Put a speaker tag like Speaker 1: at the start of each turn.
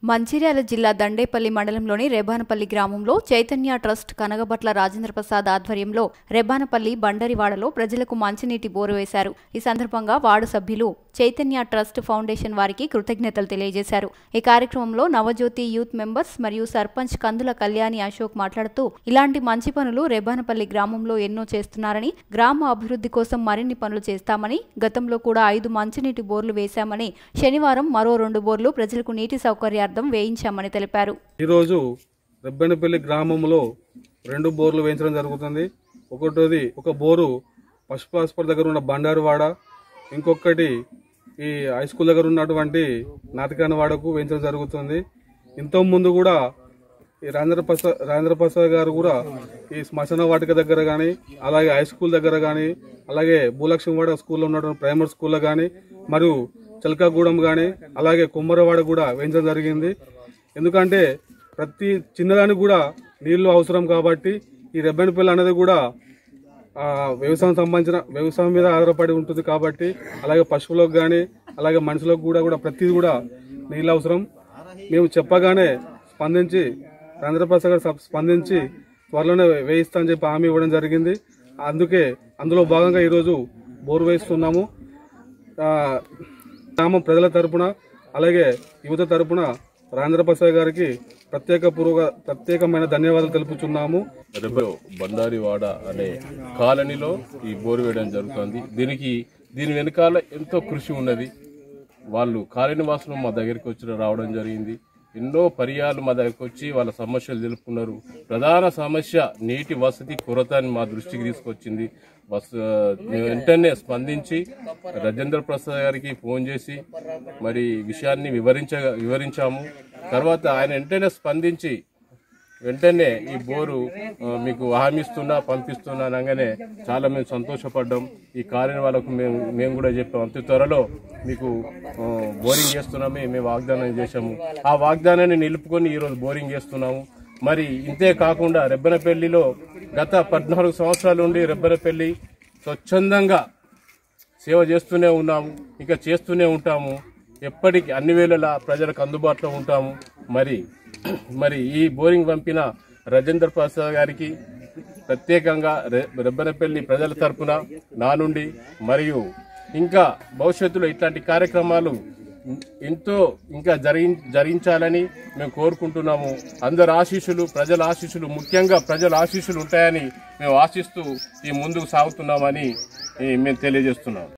Speaker 1: మంచిర్యాల జిల్లా దండేపల్లి మండలంలోని రెబానపల్లి గ్రామంలో చైతన్య ట్రస్ట్ కనగబట్ల రాజేంద్ర ప్రసాద్ ఆధ్వర్యంలో రెబానపల్లి బండరివాడలో ప్రజలకు మంచినీటి బోరు వేశారు ఈ సందర్భంగా వార్డు సభ్యులు చైతన్య ట్రస్ట్ ఫౌండేషన్ వారికి కృతజ్ఞతలు తెలియజేశారు ఈ కార్యక్రమంలో నవజ్యోతి యూత్ మెంబర్స్ మరియు సర్పంచ్ కందుల కళ్యాణి అశోక్ మాట్లాడుతూ ఇలాంటి మంచి పనులు రెబానపల్లి గ్రామంలో ఎన్నో చేస్తున్నారని గ్రామ అభివృద్ధి కోసం మరిన్ని పనులు చేస్తామని గతంలో కూడా ఐదు మంచినీటి బోర్లు వేశామని శనివారం మరో రెండు బోర్లు ప్రజలకు నీటి సౌకర్యార్థం వేయించామని తెలిపారు
Speaker 2: ఈరోజు రెబ్బెనపల్లి గ్రామంలో రెండు బోర్లు వేయించడం జరుగుతుంది ఒకటోది ఒక బోరు పసుపు హాస్పిటల్ దగ్గర ఉన్న బండారువాడ ఇంకొకటి ఈ హై స్కూల్ దగ్గర ఉన్నటువంటి నాతికానవాడకు వేయించడం జరుగుతుంది ఇంతకు ముందు కూడా ఈ రాజేంద్ర ప్రసాద్ రాజేంద్ర ప్రసాద్ గారు కూడా ఈ శ్మశాన వాటిక దగ్గర కానీ అలాగే హై స్కూల్ దగ్గర కానీ అలాగే భూలక్ష్మివాడ స్కూల్లో ఉన్నటువంటి ప్రైమరీ స్కూల్లో కానీ మరియు చిలకగూడెం కానీ అలాగే కుమ్మరవాడ కూడా వేయించడం జరిగింది ఎందుకంటే ప్రతి చిన్నదానికి కూడా నీళ్లు అవసరం కాబట్టి ఈ రెబ్బెనపల్లి అనేది కూడా ఆ, వ్యవసాయం సంబంధించిన వ్యవసాయం మీద ఆధారపడి ఉంటుంది కాబట్టి అలాగే పశువులకు కానీ అలాగే మనుషులకు కూడా కూడా ప్రతిదీ కూడా నీళ్ళు అవసరం మేము చెప్పగానే స్పందించి చంద్రప్రసాద్ గారు సప్- స్పందించి త్వరలోనే వేయిస్తా అని చెప్పి హామీ ఇవ్వడం జరిగింది అందుకే అందులో భాగంగా ఈరోజు బోరు వేస్తున్నాము ఆ, గ్రామం ప్రజల తరపున అలాగే యువత తరపున రాజేంద్ర ప్రసాద్ గారికి ప్రత్యేక పూర్వక ప్రత్యేకమైన ధన్యవాదాలు తెలుపుతున్నాము
Speaker 3: రెబ్బలో బండారివాడ అనే కాలనీలో ఈ బోరు వేయడం జరుగుతుంది దీనికి దీని వెనకాల ఎంతో కృషి ఉన్నది వాళ్ళు కాలనీ వాసులు మా దగ్గరికి వచ్చి రావడం జరిగింది ఎన్నో పర్యాలు మా దగ్గరికి వచ్చి వాళ్ళ సమస్యలు తెలుపుకున్నారు ప్రధాన సమస్య నీటి వసతి కొరత అని మా దృష్టికి తీసుకొచ్చింది బస్ వెంటనే స్పందించి రాజేంద్ర ప్రసాద్ గారికి ఫోన్ చేసి మరి ఈ విషయాన్ని వివరించ వివరించాము తర్వాత ఆయన వెంటనే స్పందించి వెంటనే ఈ బోరు ఆ, మీకు హామీస్తున్నా పంపిస్తున్నా అనగానే చాలా మేము సంతోషపడ్డాం ఈ కాలనీ వాళ్ళకు మేము మేము కూడా చెప్పాం అతి త్వరలో మీకు ఆ, బోరింగ్ చేస్తున్నామే మేము వాగ్దానం చేశాము ఆ వాగ్దానాన్ని నిలుపుకొని ఈరోజు బోరింగ్ చేస్తున్నాము మరి ఇంతే కాకుండా రెబ్బనపల్లిలో గత పద్నాలుగు సంవత్సరాల నుండి రెబ్బనపల్లి స్వచ్ఛందంగా సేవ చేస్తూనే ఉన్నాము ఇంకా చేస్తూనే ఉంటాము ఎప్పటికీ అన్ని వేళలా ప్రజలకు అందుబాటులో ఉంటాము మరి మరి ఈ బోరింగ్ పంపిన రాజేంద్ర ప్రసాద్ గారికి ప్రత్యేకంగా రె- రెబ్బనపల్లి ప్రజల తరపున నా నుండి మరియు ఇంకా భవిష్యత్తులో ఇట్లాంటి కార్యక్రమాలు ఎంతో ఇంకా జరిగి జరిగించాలని మేము కోరుకుంటున్నాము అందరి ఆశీస్సులు ప్రజల ఆశీస్సులు ముఖ్యంగా ప్రజల ఆశీస్సులు ఉంటాయని మేము ఆశిస్తూ ఈ ముందుకు సాగుతున్నామని ఈ మేము తెలియజేస్తున్నాం